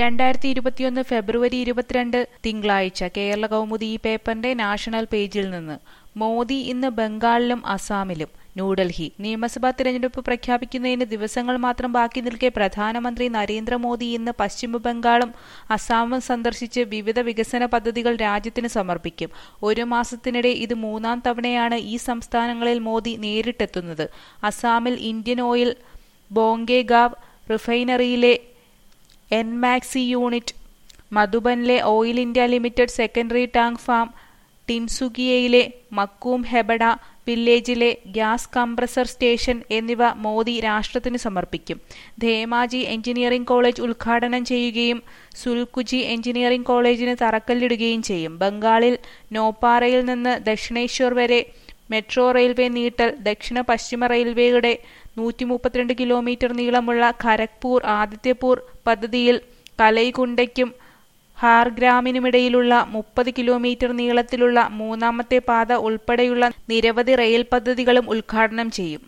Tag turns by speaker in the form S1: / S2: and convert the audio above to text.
S1: രണ്ടായിരത്തി ഇരുപത്തിയൊന്ന് ഫെബ്രുവരി ഇരുപത്തിരണ്ട് തിങ്കളാഴ്ച കേരള കൗമുദി ഈ പേപ്പറിന്റെ നാഷണൽ പേജിൽ നിന്ന് മോദി ഇന്ന് ബംഗാളിലും അസാമിലും ന്യൂഡൽഹി നിയമസഭാ തിരഞ്ഞെടുപ്പ് പ്രഖ്യാപിക്കുന്നതിന് ദിവസങ്ങൾ മാത്രം ബാക്കി നിൽക്കെ പ്രധാനമന്ത്രി നരേന്ദ്രമോദി ഇന്ന് പശ്ചിമബംഗാളും അസാമും സന്ദർശിച്ച് വിവിധ വികസന പദ്ധതികൾ രാജ്യത്തിന് സമർപ്പിക്കും ഒരു മാസത്തിനിടെ ഇത് മൂന്നാം തവണയാണ് ഈ സംസ്ഥാനങ്ങളിൽ മോദി നേരിട്ടെത്തുന്നത് അസാമിൽ ഇന്ത്യൻ ഓയിൽ ബോംഗെഗാവ് റിഫൈനറിയിലെ എൻമാക്സി യൂണിറ്റ് മധുബനിലെ oil India limited secondary tank farm ടിൻസുകിയയിലെ മക്കൂം ഹെബഡ വില്ലേജിലെ ഗ്യാസ് കംപ്രസർ സ്റ്റേഷൻ എന്നിവ മോദി രാഷ്ട്രത്തിന് സമർപ്പിക്കും ധേമാജി എഞ്ചിനീയറിംഗ് കോളേജ് ഉദ്ഘാടനം ചെയ്യുകയും സുൽക്കുജി എഞ്ചിനീയറിംഗ് കോളേജിന് തറക്കല്ലിടുകയും ചെയ്യും ബംഗാളിൽ നോപ്പാറയിൽ നിന്ന് ദക്ഷിണേശ്വർ വരെ മെട്രോ റെയിൽവേ നീട്ടൽ ദക്ഷിണ പശ്ചിമ റെയിൽവേയുടെ നൂറ്റി മുപ്പത്തിരണ്ട് കിലോമീറ്റർ നീളമുള്ള ഖരഗ്പൂർ ആദിത്യപൂർ പദ്ധതിയിൽ കലൈകുണ്ടയ്ക്കും ഹാർഗ്രാമിനുമിടയിലുള്ള മുപ്പത് കിലോമീറ്റർ നീളത്തിലുള്ള മൂന്നാമത്തെ പാത ഉൾപ്പെടെയുള്ള നിരവധി റെയിൽ പദ്ധതികളും ഉദ്ഘാടനം ചെയ്യും